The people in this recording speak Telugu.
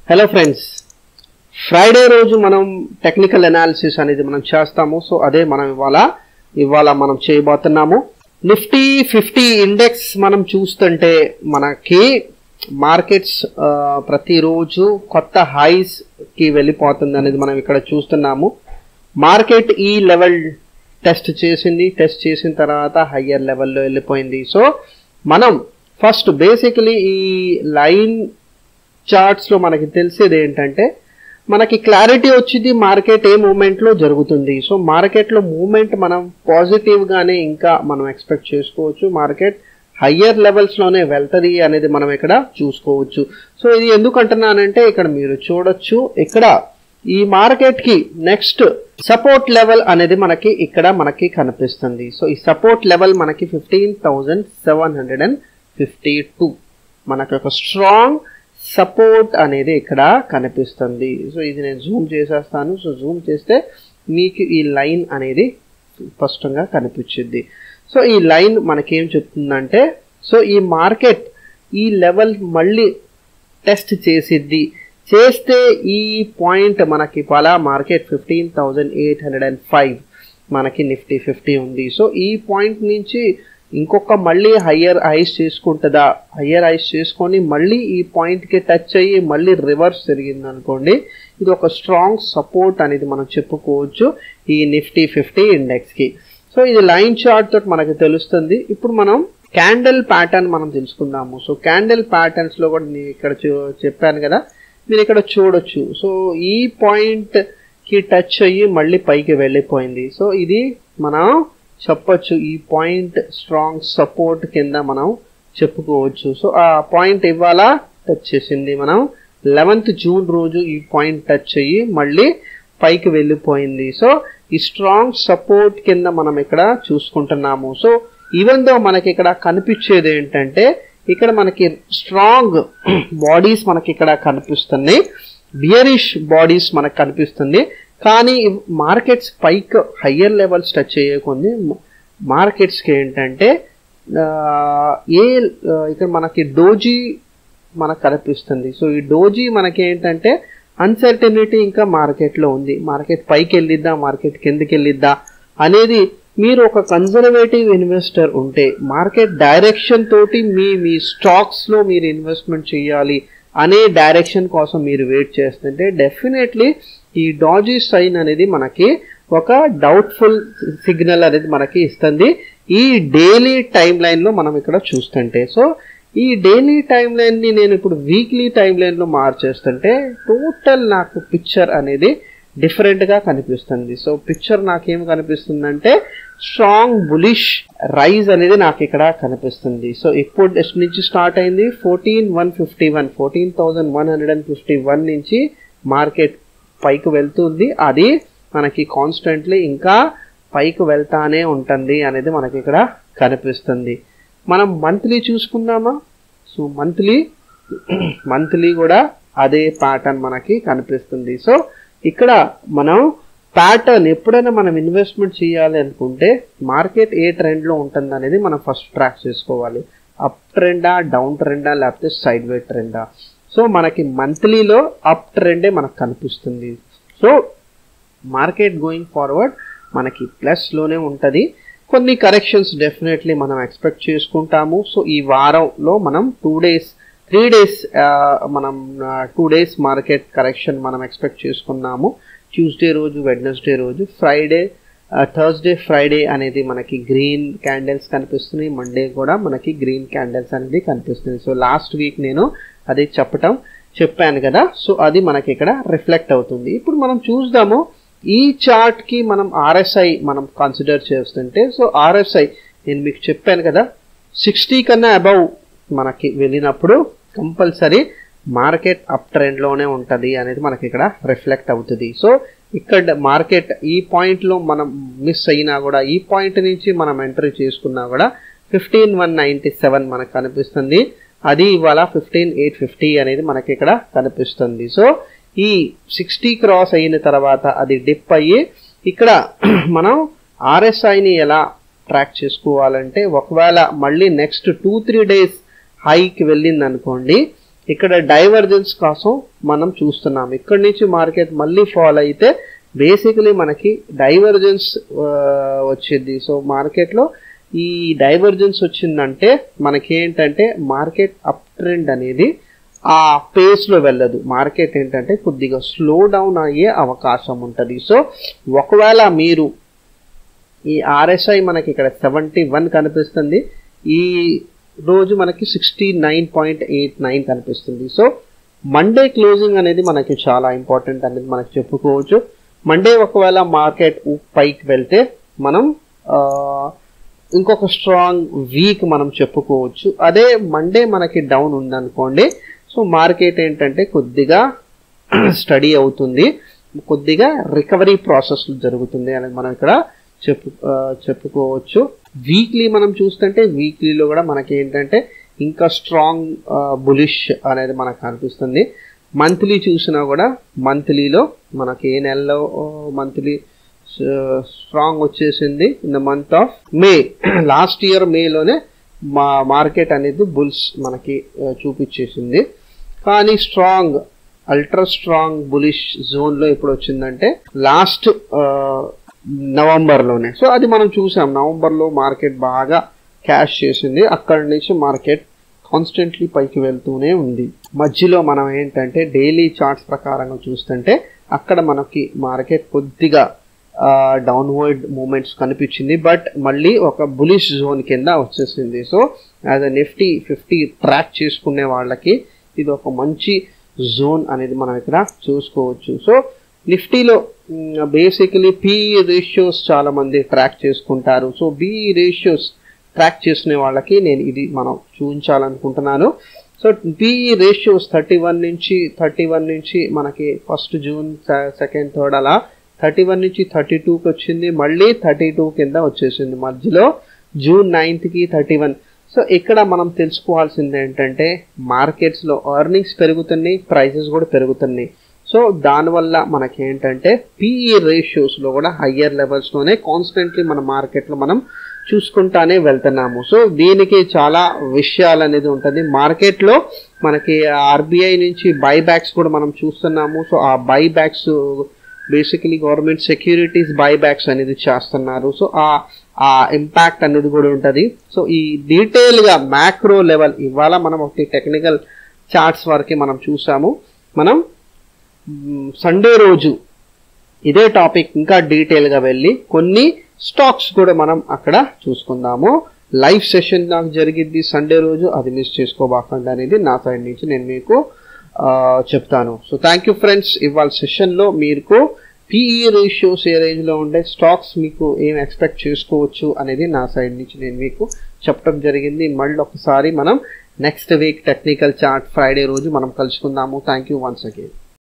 హలో ఫ్రెండ్స్ ఫ్రైడే రోజు మనం టెక్నికల్ అనాలిసిస్ అనేది మనం చేస్తాము సో అదే మనం ఇవాళ ఇవాళ మనం చేయబోతున్నాము నిఫ్టీ ఫిఫ్టీ ఇండెక్స్ మనం చూస్తుంటే మనకి మార్కెట్స్ ప్రతిరోజు కొత్త హైస్ కి వెళ్ళిపోతుంది అనేది మనం ఇక్కడ చూస్తున్నాము మార్కెట్ ఈ లెవెల్ టెస్ట్ చేసింది టెస్ట్ చేసిన తర్వాత హయ్యర్ లెవెల్లో వెళ్ళిపోయింది సో మనం ఫస్ట్ బేసికలీ ఈ లైన్ చార్ట్స్ లో మనకి తెలిసేది ఏంటంటే మనకి క్లారిటీ వచ్చింది మార్కెట్ ఏ మూమెంట్ లో జరుగుతుంది సో మార్కెట్ లో మూమెంట్ మనం పాజిటివ్ గానే ఇంకా మనం ఎక్స్పెక్ట్ చేసుకోవచ్చు మార్కెట్ హయ్యర్ లెవెల్స్ లోనే వెళ్తది అనేది మనం ఇక్కడ చూసుకోవచ్చు సో ఇది ఎందుకు అంటున్నానంటే ఇక్కడ మీరు చూడొచ్చు ఇక్కడ ఈ మార్కెట్ కి నెక్స్ట్ సపోర్ట్ లెవెల్ అనేది మనకి ఇక్కడ మనకి కనిపిస్తుంది సో ఈ సపోర్ట్ లెవెల్ మనకి fifteen thousand seven hundred and fifty two మనకి ఒక స్ట్రాంగ్ సపోర్ట్ అనేది ఇక్కడ కనిపిస్తుంది సో ఇది నేను జూమ్ చేసేస్తాను సో జూమ్ చేస్తే మీకు ఈ లైన్ అనేది స్పష్టంగా కనిపించింది సో ఈ లైన్ మనకేం చెప్తుందంటే సో ఈ మార్కెట్ ఈ లెవెల్ మళ్ళీ టెస్ట్ చేసిద్ది చేస్తే ఈ పాయింట్ మనకి పలా market fifteen thousand eight hundred and five మనకి నిఫ్టీ ఫిఫ్టీ ఉంది సో ఈ పాయింట్ నుంచి ఇంకొక మళ్ళీ హయ్యర్ ఐస్ చేసుకుంటుందా హయ్యర్ ఐస్ చేసుకొని మళ్ళీ ఈ పాయింట్కి టచ్ అయ్యి మళ్ళీ రివర్స్ జరిగింది అనుకోండి ఇది ఒక స్ట్రాంగ్ సపోర్ట్ అనేది మనం చెప్పుకోవచ్చు ఈ నిఫ్టీ ఫిఫ్టీ ఇండెక్స్కి సో ఇది లైన్ చార్ట్ తోటి మనకు తెలుస్తుంది ఇప్పుడు మనం క్యాండిల్ ప్యాటర్న్ మనం తెలుసుకుందాము సో క్యాండిల్ ప్యాటర్న్స్ లో కూడా నేను ఇక్కడ చెప్పాను కదా మీరు ఇక్కడ చూడొచ్చు సో ఈ పాయింట్ కి టచ్ అయ్యి మళ్ళీ పైకి వెళ్ళిపోయింది సో ఇది మనం చెప్పొచ్చు ఈ పాయింట్ స్ట్రాంగ్ సపోర్ట్ కింద మనం చెప్పుకోవచ్చు సో ఆ పాయింట్ ఇవాళ టచ్ చేసింది మనం లెవెన్త్ జూన్ రోజు ఈ పాయింట్ టచ్ అయ్యి మళ్ళీ పైకి వెళ్ళిపోయింది సో ఈ స్ట్రాంగ్ సపోర్ట్ కింద మనం ఇక్కడ చూసుకుంటున్నాము సో ఈవెన్ దో మనకి ఇక్కడ కనిపించేది ఏంటంటే ఇక్కడ మనకి స్ట్రాంగ్ బాడీస్ మనకి ఇక్కడ కనిపిస్తున్నాయి బియరిష్ బాడీస్ మనకు కనిపిస్తుంది కానీ మార్కెట్స్ పైక్ హయ్యర్ లెవెల్స్ టచ్ చేయకుంది మార్కెట్స్కి ఏంటంటే ఏ ఇక్కడ మనకి డోజీ మనకు కనిపిస్తుంది సో ఈ డోజీ మనకి ఏంటంటే అన్సర్టనిటీ ఇంకా మార్కెట్లో ఉంది మార్కెట్ పైకి వెళ్ళిద్దా మార్కెట్ కిందకి వెళ్ళిద్దా అనేది మీరు ఒక కన్జర్వేటివ్ ఇన్వెస్టర్ ఉంటే మార్కెట్ డైరెక్షన్ తోటి మీ మీ స్టాక్స్లో మీరు ఇన్వెస్ట్మెంట్ చేయాలి అనే డైరెక్షన్ కోసం మీరు వెయిట్ చేస్తుంటే డెఫినెట్లీ ఈ డాజీ సైన్ అనేది మనకి ఒక డౌట్ఫుల్ సిగ్నల్ అనేది మనకి ఇస్తుంది ఈ డైలీ టైం లైన్లో మనం ఇక్కడ చూస్తుంటే సో ఈ డైలీ టైం లైన్ని నేను ఇప్పుడు వీక్లీ టైం లైన్లో మార్చేస్తుంటే టోటల్ నాకు పిక్చర్ అనేది డిఫరెంట్గా కనిపిస్తుంది సో పిక్చర్ నాకేం కనిపిస్తుందంటే స్ట్రాంగ్ బులిష్ రైజ్ అనేది నాకు ఇక్కడ కనిపిస్తుంది సో ఇప్పుడు నుంచి స్టార్ట్ అయింది fourteen one fifty one fourteen thousand one hundred and fifty one నుంచి మార్కెట్ పైకి వెళ్తుంది అది మనకి కాన్స్టెంట్లీ ఇంకా పైకి వెళ్తానే ఉంటుంది అనేది మనకి ఇక్కడ కనిపిస్తుంది మనం మంత్లీ చూసుకుందామా సో మంత్లీ మంత్లీ కూడా అదే ప్యాటర్న్ మనకి కనిపిస్తుంది సో ఇక్కడ మనం ప్యాటర్న్ ఎప్పుడైనా మనం ఇన్వెస్ట్మెంట్ చేయాలి అనుకుంటే మార్కెట్ ఏ ట్రెండ్లో ఉంటుంది అనేది మనం ఫస్ట్ ట్రాక్ చేసుకోవాలి అప్ ట్రెండా డౌన్ ట్రెండా లేకపోతే సైడ్ వే ట్రెండా సో మనకి మంత్లీలో అప్ ట్రెండే మనకు కనిపిస్తుంది సో మార్కెట్ గోయింగ్ ఫార్వర్డ్ మనకి ప్లస్లోనే ఉంటుంది కొన్ని కరెక్షన్స్ డెఫినెట్లీ మనం ఎక్స్పెక్ట్ చేసుకుంటాము సో ఈ వారంలో మనం టూ డేస్ త్రీ డేస్ మనం టూ డేస్ మార్కెట్ కరెక్షన్ మనం ఎక్స్పెక్ట్ చేసుకున్నాము ట్యూస్డే రోజు వెడ్నెస్డే రోజు ఫ్రైడే థర్స్డే ఫ్రైడే అనేది మనకి గ్రీన్ క్యాండిల్స్ కనిపిస్తున్నాయి మండే కూడా మనకి గ్రీన్ క్యాండిల్స్ అనేది కనిపిస్తుంది సో లాస్ట్ వీక్ నేను అది చెప్పటం చెప్పాను కదా సో అది మనకి ఇక్కడ రిఫ్లెక్ట్ అవుతుంది ఇప్పుడు మనం చూద్దాము ఈ చార్ట్ కి మనం ఆర్ఎస్ఐ మనం కన్సిడర్ చేస్తుంటే సో ఆర్ఎస్ఐ నేను మీకు చెప్పాను కదా సిక్స్టీ కన్నా అబౌవ్ మనకి వెళ్ళినప్పుడు కంపల్సరీ మార్కెట్ అప్ ట్రెండ్లోనే ఉంటుంది అనేది మనకి ఇక్కడ రిఫ్లెక్ట్ అవుతుంది సో ఇక్కడ మార్కెట్ ఈ పాయింట్లో మనం మిస్ అయినా కూడా ఈ పాయింట్ నుంచి మనం ఎంట్రీ చేసుకున్నా కూడా ఫిఫ్టీన్ వన్ నైంటీ సెవెన్ మనకు కనిపిస్తుంది అది ఇవాళ ఫిఫ్టీన్ ఎయిట్ ఫిఫ్టీ అనేది మనకి ఇక్కడ కనిపిస్తుంది సో ఈ సిక్స్టీ క్రాస్ అయిన తర్వాత అది డిప్ అయ్యి ఇక్కడ మనం ఆర్ఎస్ఐని ఎలా ట్రాక్ చేసుకోవాలంటే ఒకవేళ మళ్ళీ నెక్స్ట్ టూ త్రీ డేస్ హైకి వెళ్ళింది అనుకోండి ఇక్కడ డైవర్జెన్స్ కోసం మనం చూస్తున్నాం ఇక్కడ నుంచి మార్కెట్ మళ్ళీ ఫాల్ అయితే బేసికలీ మనకి డైవర్జెన్స్ వచ్చింది సో మార్కెట్లో ఈ డైవర్జెన్స్ వచ్చిందంటే మనకి ఏంటంటే మార్కెట్ అప్ ట్రెండ్ అనేది ఆ పేస్లో వెళ్ళదు మార్కెట్ ఏంటంటే కొద్దిగా స్లో డౌన్ అయ్యే అవకాశం ఉంటుంది సో ఒకవేళ మీరు ఈ ఆర్ఎస్ఐ మనకి ఇక్కడ సెవెంటీ వన్ కనిపిస్తుంది ఈ రోజు మనకి sixty nine point eight nine కనిపిస్తుంది సో మండే క్లోజింగ్ అనేది మనకి చాలా ఇంపార్టెంట్ అనేది మనకి చెప్పుకోవచ్చు మండే ఒకవేళ మార్కెట్ పైకి వెళ్తే మనం ఇంకొక స్ట్రాంగ్ వీక్ మనం చెప్పుకోవచ్చు అదే మండే మనకి డౌన్ ఉందనుకోండి సో మార్కెట్ ఏంటంటే కొద్దిగా స్టడీ అవుతుంది కొద్దిగా రికవరీ ప్రాసెస్ జరుగుతుంది అనేది మనం ఇక్కడ చెప్పు చెప్పుకోవచ్చు వీక్లీ మనం చూస్తుంటే వీక్లీలో కూడా మనకి ఏంటంటే ఇంకా స్ట్రాంగ్ బులిష్ అనేది మనకు కనిపిస్తుంది మంత్లీ చూసినా కూడా మంత్లీలో మనకి ఏ నెలలో మంత్లీ స్ట్రాంగ్ వచ్చేసింది in the month of May last year మేలోనే మా మార్కెట్ అనేది బుల్స్ మనకి చూపించేసింది కానీ స్ట్రాంగ్ అల్ట్రా స్ట్రాంగ్ బులిష్ జోన్లో ఎప్పుడు వచ్చిందంటే లాస్ట్ నవంబర్లోనే సో అది మనం చూసాం నవంబర్లో మార్కెట్ బాగా క్యాష్ చేసింది అక్కడి నుంచి మార్కెట్ కాన్స్టెంట్లీ పైకి వెళ్తూనే ఉంది మధ్యలో మనం ఏంటంటే డైలీ చార్ట్స్ ప్రకారంగా చూస్తుంటే అక్కడ మనకి మార్కెట్ కొద్దిగా డౌన్వర్డ్ మూమెంట్స్ కనిపించింది బట్ మళ్ళీ ఒక బులిష్ జోన్ కింద వచ్చేసింది so as a Nifty fifty track చేసుకునే వాళ్ళకి ఇది ఒక మంచి జోన్ అనేది మనం ఇక్కడ చూసుకోవచ్చు సో నిఫ్టీలో బేసికలీ పిఈ రేషియోస్ చాలా మంది ట్రాక్ చేసుకుంటారు సో బిఈ రేషియోస్ ట్రాక్ చేసుకునే వాళ్ళకి నేను ఇది మనం చూపించాలనుకుంటున్నాను so PE ratios thirty one నుంచి థర్టీ వన్ నుంచి మనకి ఫస్ట్ జూన్ సెకండ్ థర్డ్ అలా థర్టీ వన్ నుంచి థర్టీ టూకి వచ్చింది మళ్ళీ థర్టీ టూ కింద వచ్చేసింది మధ్యలో జూన్ నైన్త్కి థర్టీ వన్ సో ఇక్కడ మనం తెలుసుకోవాల్సింది ఏంటంటే మార్కెట్స్లో ఎర్నింగ్స్ పెరుగుతున్నాయి ప్రైసెస్ కూడా పెరుగుతున్నాయి సో దానివల్ల మనకి ఏంటంటే పిఈ రేషియోస్లో కూడా హయ్యర్ లెవెల్స్లోనే కాన్స్టెంట్లీ మన మార్కెట్లో మనం చూసుకుంటానే వెళ్తున్నాము సో దీనికి చాలా విషయాలు అనేది ఉంటుంది మార్కెట్లో మనకి ఆర్బీఐ నుంచి బైబ్యాక్స్ కూడా మనం చూస్తున్నాము so uh buybacks basically government securities buybacks అనేది చేస్తున్నారు సో ఆ ఆ ఇంపాక్ట్ అనేది కూడా ఉంటుంది సో ఈ డీటెయిల్గా మ్యాక్రో లెవెల్ ఇవాళ మనం ఒకటి టెక్నికల్ చార్ట్స్ వరకు మనం చూసాము మనం సండే రోజు ఇదే టాపిక్ ఇంకా డీటెయిల్గా వెళ్ళి కొన్ని స్టాక్స్ కూడా మనం అక్కడ చూసుకుందాము లైవ్ సెషన్ నాకు జరిగింది సండే రోజు అది మిస్ చేసుకోబాకండి అనేది నా సైడ్ నుంచి నేను మీకు చెప్తాను సో థ్యాంక్ యూ ఫ్రెండ్స్ ఇవాళ సెషన్లో మీకు పిఈ రేషియోస్ ఏ రేంజ్లో ఉండే స్టాక్స్ మీకు ఏం ఎక్స్పెక్ట్ చేసుకోవచ్చు అనేది నా సైడ్ నుంచి నేను మీకు చెప్పడం జరిగింది మళ్ళీ ఒకసారి మనం next week technical chart Friday రోజు మనం కలుసుకుందాము థ్యాంక్ యూ వన్స్ అగైన్